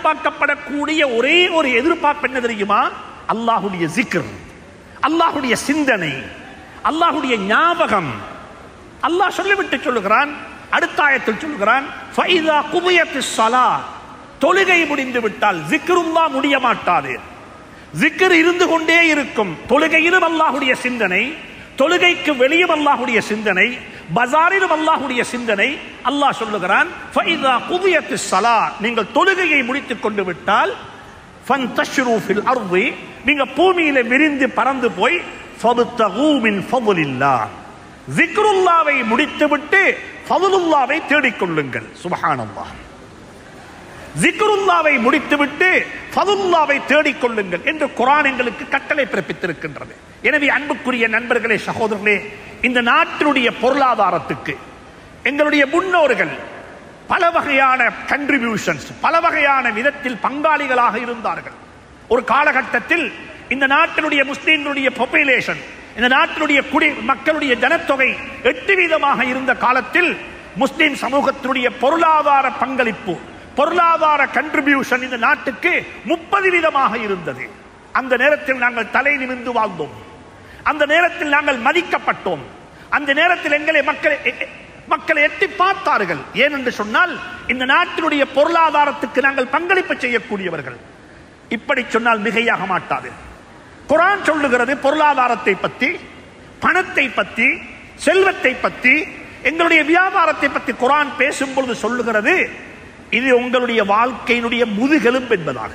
எதிர்பார்க்கப்படக்கூடிய ஒரே ஒரு எதிர்பார்ப்பு என்ன தெரியுமா அல்லாஹுடைய ஜிக்ர் அல்லாஹுடைய சிந்தனை அல்லாஹுடைய ஞாபகம் அல்லாஹ் சொல்லிவிட்டு சொல்லுகிறான் அடுத்த ஆயத்தில் சொல்லுகிறான் ஃபைதா குபியத்திஸ் ஸலாத் தொழுகை முடிந்து விட்டால் ஜிக்ருல்லா முடிய மாட்டாது ஜிக்ர் இருந்து கொண்டே இருக்கும் தொழுகையிலும் அல்லாஹுடைய சிந்தனை தொழுகைக்கு வெளியும் அல்லாஹுடைய சிந்தனை பஜாரிலும் அல்லாஹுடைய சிந்தனை அல்லாஹ் சொல்லுகிறான் ஃபைதா குபியத்திஸ் ஸலாத் நீங்கள் தொழுகையை முடித்துக் கொண்டு விட்டால் ஃபன்தஷ்ரு ஃபில் அர்தி நீங்க பூமியில விரிந்து பறந்து போய் ஃபப்தகூ மின் ஃபضலில்லாஹ் ஜிக்ருல்லாவை முடித்துவிட்டு ஃபதுலுல்லாவை தேடிக்கொள்ளுங்கள் சுபஹானல்லாஹ் ஜிக்ருல்லாவை முடித்துவிட்டு ஃபதுல்லாவை தேடிக்கொள்ளுங்கள் என்று குரான் எங்களுக்கு கட்டளை பிறப்பித்திருக்கின்றது எனவே அன்புக்குரிய நண்பர்களே சகோதரர்களே இந்த நாட்டினுடைய பொருளாதாரத்துக்கு எங்களுடைய முன்னோர்கள் பல வகையான கண்ட்ரிபியூஷன்ஸ் பல வகையான விதத்தில் பங்காளிகளாக இருந்தார்கள் ஒரு காலகட்டத்தில் இந்த நாட்டினுடைய முஸ்லீம்களுடைய பாப்புலேஷன் இந்த நாட்டினுடைய குடி மக்களுடைய ஜனத்தொகை எட்டு வீதமாக இருந்த காலத்தில் முஸ்லிம் சமூகத்தினுடைய பொருளாதார பங்களிப்பு பொருளாதார கண்ட்ரிபியூஷன் இந்த நாட்டுக்கு முப்பது வீதமாக இருந்தது அந்த நேரத்தில் நாங்கள் தலை நிமிர்ந்து வாழ்ந்தோம் அந்த நேரத்தில் நாங்கள் மதிக்கப்பட்டோம் அந்த நேரத்தில் எங்களை மக்கள் எ- எ- மக்களை எட்டி பார்த்தார்கள் ஏனென்று சொன்னால் இந்த நாட்டினுடைய பொருளாதாரத்துக்கு நாங்கள் பங்களிப்பு செய்யக்கூடியவர்கள் இப்படி சொன்னால் மிகையாக மாட்டாது குரான் சொல்லுகிறது பொருளாதாரத்தை பற்றி பணத்தை பற்றி செல்வத்தை பற்றி எங்களுடைய வியாபாரத்தை பற்றி குரான் பேசும்பொழுது சொல்லுகிறது இது உங்களுடைய வாழ்க்கையினுடைய முதுகெலும்பு என்பதாக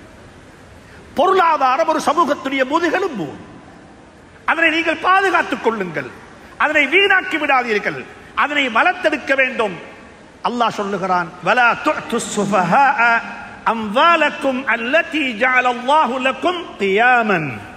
பொருளாதாரம் ஒரு சமூகத்துடைய முதுகெலும்பு அதனை நீங்கள் பாதுகாத்துக் கொள்ளுங்கள் அதனை வீணாக்கி விடாதீர்கள் அதனை வளர்த்தெடுக்க வேண்டும் அல்லாஹ் சொல்லுகிறான் வலா துஅத்து السفهاء أموالكم التي جعل الله لكم قياما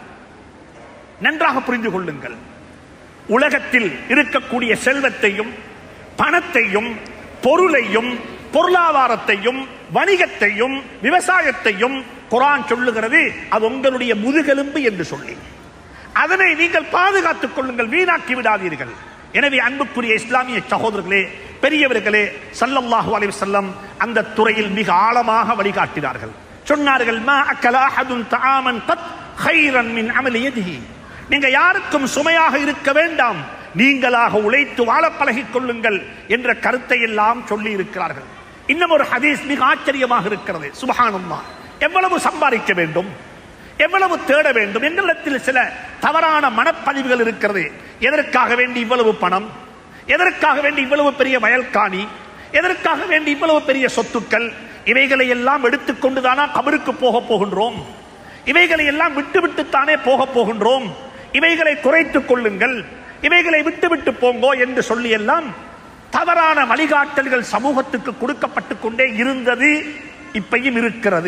நன்றாக புரிந்து கொள்ளுங்கள் உலகத்தில் இருக்கக்கூடிய செல்வத்தையும் பணத்தையும் பொருளையும் பொருளாதாரத்தையும் வணிகத்தையும் விவசாயத்தையும் குரான் சொல்லுகிறது அது உங்களுடைய முதுகெலும்பு என்று சொல்லி அதனை நீங்கள் பாதுகாத்துக் கொள்ளுங்கள் வீணாக்கி விடாதீர்கள் எனவே அன்புக்குரிய இஸ்லாமிய சகோதரர்களே பெரியவர்களே சல்லல்லாஹு அலைஹி வஸல்லம் அந்த துறையில் மிக ஆழமாக வழிகாட்டினார்கள் சொன்னார்கள் மா அக்கல அஹதுன் தஆமன் கத் கைரன் மின் அமலி யதிஹி நீங்க யாருக்கும் சுமையாக இருக்க வேண்டாம் நீங்களாக உழைத்து வாழ பழகிக் கொள்ளுங்கள் என்ற கருத்தை எல்லாம் சொல்லி இருக்கிறார்கள் இன்னும் ஒரு ஹதீஸ் மிக ஆச்சரியமாக இருக்கிறது சுபஹானல்லாஹ் எவ்வளவு சம்பாதிக்க வேண்டும் எவ்வளவு தேட வேண்டும் எங்களிடத்தில் சில தவறான மனப்பதிவுகள் இருக்கிறது எதற்காக வேண்டி இவ்வளவு பணம் எதற்காக வேண்டி இவ்வளவு பெரிய வயல்காணி எதற்காக வேண்டி இவ்வளவு பெரிய சொத்துக்கள் இவைகளை எல்லாம் எடுத்துக்கொண்டுதானா கபருக்கு போக போகின்றோம் இவைகளை எல்லாம் விட்டு விட்டுத்தானே போக போகின்றோம் இவைகளை குறைத்துக் கொள்ளுங்கள் இவைகளை விட்டு விட்டு போங்கோ என்று சொல்லி எல்லாம் தவறான வழிகாட்டல்கள் சமூகத்துக்கு கொடுக்கப்பட்டு கொண்டே இருந்தது இப்பையும் இருக்கிறது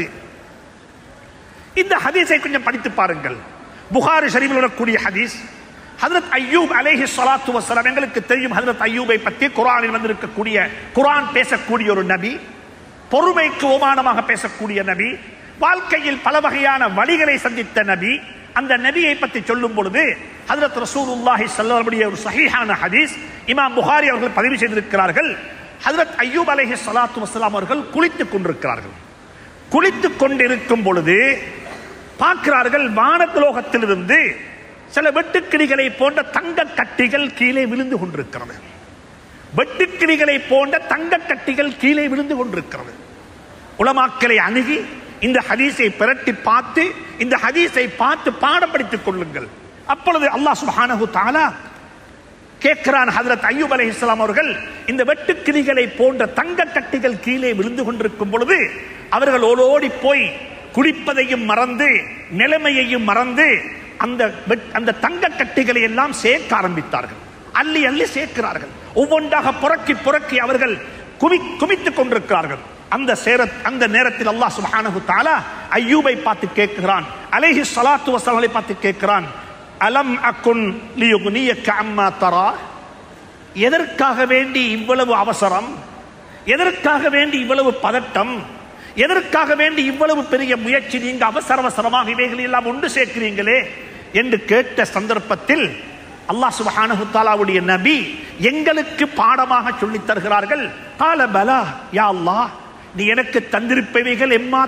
இந்த ஹதீஸை கொஞ்சம் படித்து பாருங்கள் புகாரி ஷரீஃபில் வரக்கூடிய ஹதீஸ் ஹதரத் அய்யூப் அலைஹி ஸலாத்து வஸலாம் எங்களுக்கு தெரியும் ஹதரத் அய்யூபை பற்றி குர்ஆனில் வந்திருக்கக்கூடிய குர்ஆன் பேசக்கூடிய ஒரு நபி பொறுமைக்கு ஓமானமாக பேசக்கூடிய நபி வாழ்க்கையில் பல வகையான வழிகளை சந்தித்த நபி அந்த நபியை பற்றி சொல்லும் பொழுது ஹதரத் ரசூலுல்லாஹி ஸல்லல்லாஹு அலைஹி ஒரு சஹீஹான ஹதீஸ் இமாம் புகாரி அவர்கள் பதிவு செய்திருக்கிறார்கள் ஹதரத் அய்யூப் அலைஹி ஸலாத்து வஸலாம் அவர்கள் குளித்துக் கொண்டிருக்கிறார்கள் குளித்துக் கொண்டிருக்கும் பொழுது பார்க்கிறார்கள் வானத்துலோகத்திலிருந்து சில வெட்டுக்கிளிகளை போன்ற தங்க கட்டிகள் கீழே விழுந்து கொண்டிருக்கிறது வெட்டுக்கிளிகளை போன்ற தங்க கட்டிகள் கீழே விழுந்து கொண்டிருக்கிறது உலமாக்களை அணுகி இந்த ஹதீஸை பிரட்டி பார்த்து இந்த ஹதீஸை பார்த்து பாடம் படித்துக் கொள்ளுங்கள் அப்பொழுது அல்லாஹ் சுப்ஹானஹு தஆலா கேட்கிறான் ஹதரத் அய்யூப் அலைஹிஸ்ஸலாம் அவர்கள் இந்த வெட்டுக்கிளிகளை போன்ற தங்க கட்டிகள் கீழே விழுந்து கொண்டிருக்கும் பொழுது அவர்கள் ஓடோடி போய் குடிப்பதையும் மறந்து நிலைமையையும் மறந்து அந்த வெட்- அந்த தங்க கட்டிகளை எல்லாம் சேர்க்க ஆரம்பித்தார்கள் அள்ளி அள்ளி சேர்க்கிறார்கள் ஒவ்வொன்றாக புறக்கி புறக்கி அவர்கள் குமி குமித்துக் கொண்டிருக்கிறார்கள் அந்த சேர அந்த நேரத்தில் அல்லாஹ் சுப்ஹானஹு தஆலா அய்யூபை பார்த்து கேட்கிறான் அலைஹி ஸலாத்து வஸலாமை பார்த்து கேட்கிறான் அலம் அக்குன் லியுக்னியக்க அம்மா தரா எதற்காக வேண்டி இவ்வளவு அவசரம் எதற்காக வேண்டி இவ்வளவு பதட்டம் எதற்காக வேண்டி இவ்வளவு பெரிய முயற்சி நீங்க அவசர அவசரமாக இவைகளை எல்லாம் ஒன்று சேர்க்கிறீங்களே என்று கேட்ட சந்தர்ப்பத்தில் அல்லாஹ் சுப்ஹானஹு தஆலாவுடைய நபி எங்களுக்கு பாடமாக சொல்லித் தருகிறார்கள் கால பலா யா அல்லாஹ் நீ எனக்கு தந்திருப்பவைகள் எம்மா